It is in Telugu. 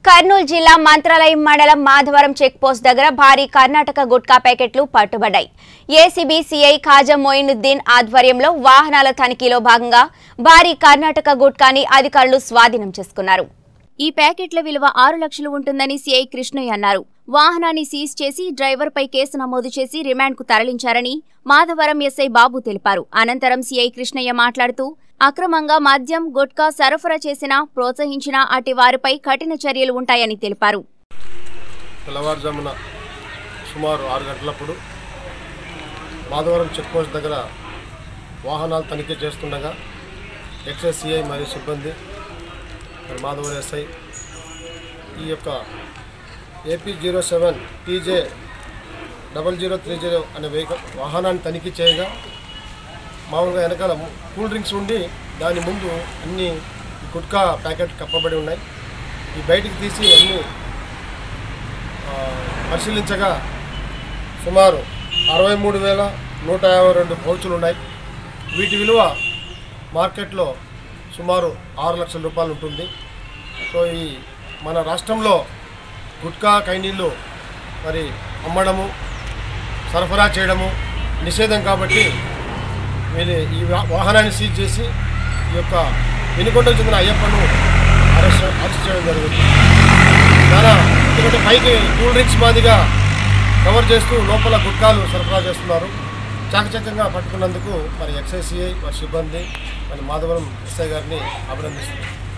కర్నూలు జిల్లా మంత్రాలయం మండలం మాధవరం చెక్ పోస్ట్ దగ్గర భారీ కర్ణాటక గుట్కా ప్యాకెట్లు పట్టుబడ్డాయి ఏసీబీ సీఐ ఖాజా మొయినుద్దీన్ ఆధ్వర్యంలో వాహనాల తనిఖీలో భాగంగా భారీ కర్ణాటక గుట్కాని అధికారులు స్వాధీనం చేసుకున్నారు ఈ ప్యాకెట్ల విలువ ఆరు లక్షలు ఉంటుందని సీఐ కృష్ణయ్య అన్నారు వాహనాన్ని సీజ్ చేసి డ్రైవర్పై కేసు నమోదు చేసి రిమాండ్కు తరలించారని మాధవరం ఎస్ఐ బాబు తెలిపారు అనంతరం సీఐ కృష్ణయ్య మాట్లాడుతూ అక్రమంగా మద్యం గుట్కా సరఫరా చేసినా ప్రోత్సహించినా అటి వారిపై కఠిన చర్యలు ఉంటాయని తెలిపారు తెల్లవారుజామున సుమారు ఆరు గంటలప్పుడు మాధవరం చెక్ పోస్ట్ దగ్గర వాహనాలు తనిఖీ చేస్తుండగా ఎక్సైజ్ సిఐ మరియు సిబ్బంది మరి మాధవరం ఎస్ఐ ఈ యొక్క AP zero seven TJ double zero three zero అనే వెహికల్ వాహనాన్ని తనిఖీ చేయగా మామూలుగా వెనకాల కూల్ డ్రింక్స్ ఉండి దాని ముందు అన్ని గుట్కా ప్యాకెట్ కప్పబడి ఉన్నాయి ఈ బయటికి తీసి అన్ని ఆ, పరిశీలించగా సుమారు అరవై మూడు వేల నూట యాభై రెండు పౌచులు ఉన్నాయి వీటి విలువ మార్కెట్లో సుమారు ఆరు లక్షల రూపాయలు ఉంటుంది సో ఈ మన రాష్ట్రంలో గుట్కా కైనీళ్ళు మరి అమ్మడము సరఫరా చేయడము నిషేధం కాబట్టి వీళ్ళు ఈ వా- వాహనాన్ని సీజ్ చేసి ఈ యొక్క వెనుకొండకు చెందిన అయ్యప్పను అరెస్ట్ అరెస్ట్ చేయడం జరిగింది చాలా ఎందుకంటే పైకి కూల్ డ్రింక్స్ మాదిగా కవర్ చేస్తూ లోపల గుట్కాలు సరఫరా చేస్తున్నారు చాకచక్యంగా పట్టుకున్నందుకు మరి ఎక్సైజ్ సిఐ వారి సిబ్బంది మరి మాధవరం ఎస్ఐ గారిని అభినందిస్తున్నారు